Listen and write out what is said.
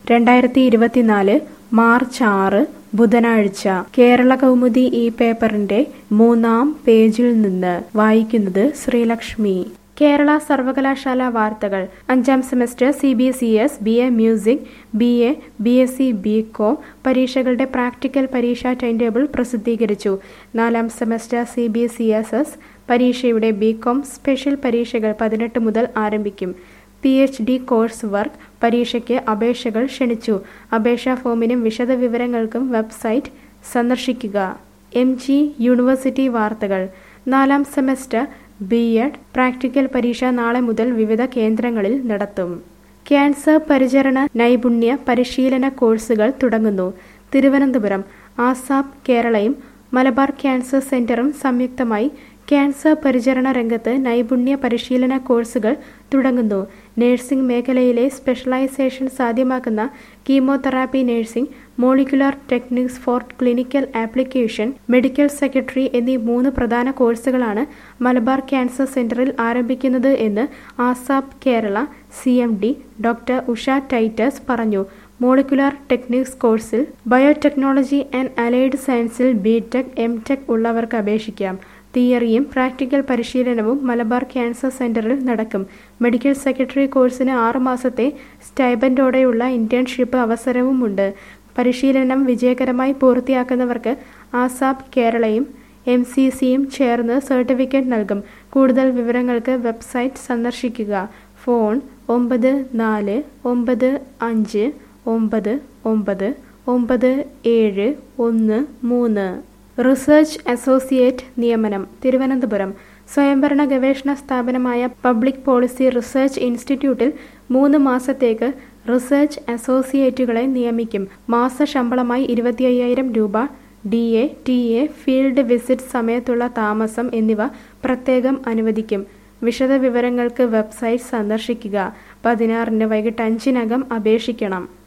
രണ്ടായിരത്തി ഇരുപത്തിനാല് മാർച്ച് ആറ് ബുധനാഴ്ച കേരള കൗമുദി ഈ പേപ്പറിന്റെ മൂന്നാം പേജിൽ നിന്ന് വായിക്കുന്നത് ശ്രീലക്ഷ്മി കേരള സർവകലാശാല വാർത്തകൾ അഞ്ചാം semester C B S E S B A music B A B S C B com പരീക്ഷകളുടെ പ്രാക്ടിക്കൽ പരീക്ഷാ ടൈം ടേബിൾ പ്രസിദ്ധീകരിച്ചു നാലാം semester C B S E S S പരീക്ഷയുടെ ബി കോം സ്പെഷ്യൽ പരീക്ഷകൾ പതിനെട്ട് മുതൽ ആരംഭിക്കും P H D course work പരീക്ഷയ്ക്ക് അപേക്ഷകൾ ക്ഷണിച്ചു അപേക്ഷാ ഫോമിനും വിശദവിവരങ്ങൾക്കും വെബ്സൈറ്റ് സന്ദർശിക്കുക എം ജി യൂണിവേഴ്സിറ്റി വാർത്തകൾ നാലാം സെമസ്റ്റർ ബി എഡ് പ്രാക്ടിക്കൽ പരീക്ഷ നാളെ മുതൽ വിവിധ കേന്ദ്രങ്ങളിൽ നടത്തും ക്യാൻസർ പരിചരണ നൈപുണ്യ പരിശീലന കോഴ്സുകൾ തുടങ്ങുന്നു തിരുവനന്തപുരം ആസാപ് കേരളയും മലബാർ ക്യാൻസർ സെന്ററും സംയുക്തമായി ക്യാൻസർ പരിചരണ രംഗത്ത് നൈപുണ്യ പരിശീലന കോഴ്സുകൾ തുടങ്ങുന്നു നഴ്സിംഗ് മേഖലയിലെ സ്പെഷ്യലൈസേഷൻ സാധ്യമാക്കുന്ന chemotherapy nursing molecular techniques for clinical application medical secretary എന്നീ മൂന്ന് പ്രധാന കോഴ്സുകളാണ് മലബാർ ക്യാൻസർ സെന്ററിൽ ആരംഭിക്കുന്നത് എന്ന് ASAP Kerala C M D doctor Usha Titus പറഞ്ഞു മോളിക്കുലാർ ടെക്നിക്സ് കോഴ്സിൽ ബയോടെക്നോളജി ആൻഡ് അലൈഡ് സയൻസിൽ ബി ടെക് എം ടെക് ഉള്ളവർക്ക് അപേക്ഷിക്കാം തിയറിയും പ്രാക്ടിക്കൽ പരിശീലനവും മലബാർ ക്യാൻസർ സെന്ററിൽ നടക്കും മെഡിക്കൽ സെക്രട്ടറി കോഴ്സിന് ആറുമാസത്തെ സ്റ്റൈബൻഡോടെയുള്ള ഇന്റേൺഷിപ്പ് അവസരവുമുണ്ട് പരിശീലനം വിജയകരമായി പൂർത്തിയാക്കുന്നവർക്ക് ആസാപ് കേരളയും എം സി സിയും ചേർന്ന് സർട്ടിഫിക്കറ്റ് നൽകും കൂടുതൽ വിവരങ്ങൾക്ക് വെബ്സൈറ്റ് സന്ദർശിക്കുക ഫോൺ ഒമ്പത് നാല് ഒമ്പത് അഞ്ച് ഒമ്പത് ഒമ്പത് ഒമ്പത് ഏഴ് ഒന്ന് മൂന്ന് റിസർച്ച് അസോസിയേറ്റ് നിയമനം തിരുവനന്തപുരം സ്വയംഭരണ ഗവേഷണ സ്ഥാപനമായ പബ്ലിക് പോളിസി റിസർച്ച് ഇൻസ്റ്റിറ്റ്യൂട്ടിൽ മൂന്ന് മാസത്തേക്ക് റിസർച്ച് അസോസിയേറ്റുകളെ നിയമിക്കും മാസ ശമ്പളമായി ഇരുപത്തി അയ്യായിരം രൂപ D A T A field visit സമയത്തുള്ള താമസം എന്നിവ പ്രത്യേകം അനുവദിക്കും വിശദവിവരങ്ങൾക്ക് വെബ്സൈറ്റ് സന്ദർശിക്കുക പതിനാറിന് വൈകിട്ട് അഞ്ചിനകം അപേക്ഷിക്കണം